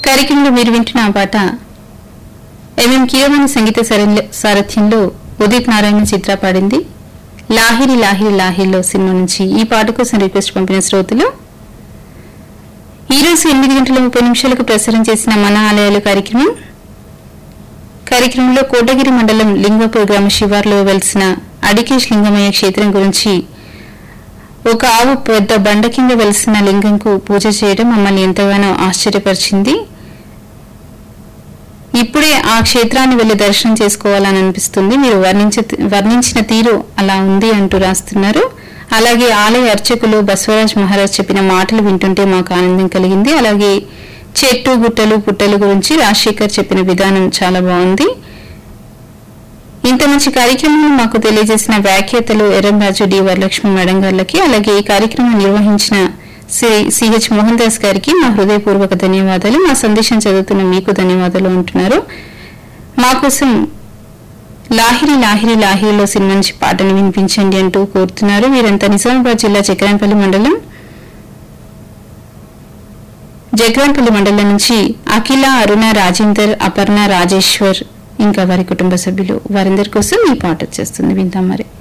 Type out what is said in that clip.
కార్యక్రమంలో మీరు వింటున్న ఆ పాట ఎంఎం కీరవాణి సంగీత సరళ- సారథ్యంలో ఉదిత్ నారాయణ చిత్ర పాడింది లాహిరి లాహిరి లాహిరిలో సినిమా నుంచి ఈ పాట కోసం రిక్వెస్ట్ పంపిన శ్రోతలు ఈ రోజు ఎనిమిది గంటల ముప్పై నిమిషాలకు ప్రసారం చేసిన మన ఆలయాలు కార్యక్రమం కార్యక్రమంలో కోటగిరి మండలం లింగపూర్ గ్రామ శివార్లో వెలిసిన అడికేష్ లింగమయ్య క్షేత్రం గురించి ఒక ఆవు పెద్ద బండ కింద వెలిసిన లింగంకు పూజ చేయడం మమ్మల్ని ఎంతగానో ఆశ్చర్యపరిచింది ఇప్పుడే ఆ క్షేత్రాన్ని వెళ్లి దర్శనం చేసుకోవాలని అనిపిస్తుంది మీరు వర్ణించ వర్ణించిన తీరు అలా ఉంది అంటూ రాస్తున్నారు అలాగే ఆలయ అర్చకులు బసవరాజ్ మహారాజ్ చెప్పిన మాటలు వింటుంటే మాకు ఆనందం కలిగింది అలాగే చెట్టు గుట్టలు పుట్టలు గురించి రాజశేఖర్ చెప్పిన విధానం చాలా బాగుంది ఇంత మంచి కార్యక్రమం మాకు తెలియజేసిన వ్యాఖ్యాతలు ఎర్రంరాజు డి వరలక్ష్మి మేడం గారికి అలాగే ఈ కార్యక్రమం నిర్వహించిన శ్రీ సిహెచ్ మోహన్ దాస్ గారికి మా హృదయపూర్వక ధన్యవాదాలు మా సందేశం చదువుతున్న మీకు ధన్యవాదాలు అంటున్నారు మా కోసం లాహిరి లాహిరి లాహిరిలో సినిమా నుంచి పాటను వినిపించండి అంటూ కోరుతున్నారు వీరంతా నిజామాబాద్ జిల్లా చక్రాంపల్లి మండలం జగ్రాంపల్లి మండలం నుంచి అఖిల అరుణ రాజేందర్ అపర్ణ రాజేశ్వర్ ఇంకా వారి కుటుంబ సభ్యులు వారందరి కోసం ఈ పాట వచ్చేస్తుంది వింటాం మరి